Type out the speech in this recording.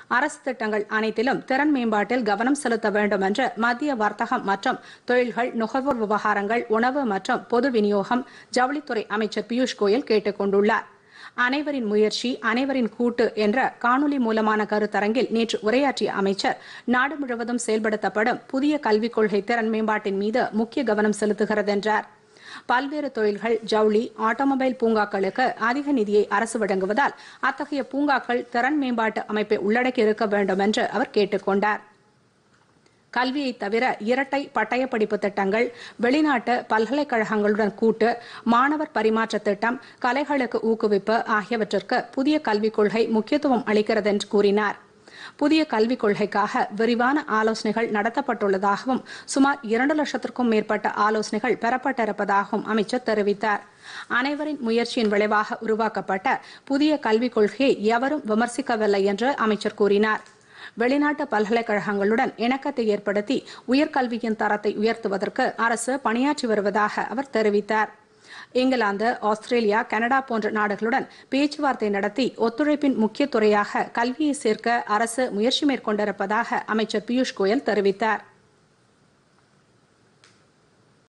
அரசு திட்டங்கள் அனைத்திலும் திறன் மேம்பாட்டில் கவனம் செலுத்த வேண்டும் என்று மத்திய வர்த்தகம் மற்றும் தொழில்கள் நுகர்வோர் விவகாரங்கள் உணவு மற்றும் பொது விநியோகம் ஜவுளித்துறை அமைச்சர் பியூஷ் கோயல் கேட்டுக் கொண்டுள்ளார் அனைவரின் முயற்சி அனைவரின் கூட்டு என்ற காணொலி மூலமான கருத்தரங்கில் நேற்று உரையாற்றிய அமைச்சர் நாடு முழுவதும் செயல்படுத்தப்படும் புதிய கல்விக் கொள்கை திறன் மேம்பாட்டின் மீது முக்கிய கவனம் செலுத்துகிறது என்றார் பல்வேறு தொழில்கள் ஜவுளி ஆட்டோமொபைல் பூங்காக்களுக்கு அதிக நிதியை அரசு வழங்குவதால் அத்தகைய பூங்காக்கள் திறன் மேம்பாட்டு அமைப்பை உள்ளடக்கி இருக்க வேண்டும் என்று அவர் கேட்டுக் கொண்டார் கல்வியை தவிர இரட்டை பட்டய படிப்பு திட்டங்கள் வெளிநாட்டு பல்கலைக்கழகங்களுடன் கூட்டு மாணவர் பரிமாற்ற திட்டம் கலைகளுக்கு ஊக்குவிப்பு ஆகியவற்றிற்கு புதிய கல்விக் கொள்கை முக்கியத்துவம் அளிக்கிறது என்று கூறினார் புதிய கல்விக் கொள்கைக்காக விரிவான ஆலோசனைகள் நடத்தப்பட்டுள்ளதாகவும் சுமார் இரண்டு லட்சத்திற்கும் மேற்பட்ட ஆலோசனைகள் பெறப்பட்டிருப்பதாகவும் அமைச்சர் தெரிவித்தார் அனைவரின் முயற்சியின் விளைவாக உருவாக்கப்பட்ட புதிய கல்விக் கொள்கையை எவரும் விமர்சிக்கவில்லை என்று அமைச்சர் கூறினார் வெளிநாட்டு பல்கலைக்கழகங்களுடன் இணக்கத்தை ஏற்படுத்தி உயர்கல்வியின் தரத்தை உயர்த்துவதற்கு அரசு பணியாற்றி வருவதாக அவர் தெரிவித்தார் இங்கிலாந்து ஆஸ்திரேலியா கனடா போன்ற நாடுகளுடன் பேச்சுவார்த்தை நடத்தி ஒத்துழைப்பின் முக்கிய துறையாக கல்வியை சேர்க்க அரசு முயற்சி மேற்கொண்டிருப்பதாக அமைச்சர் பியூஷ் கோயல் தெரிவித்தார்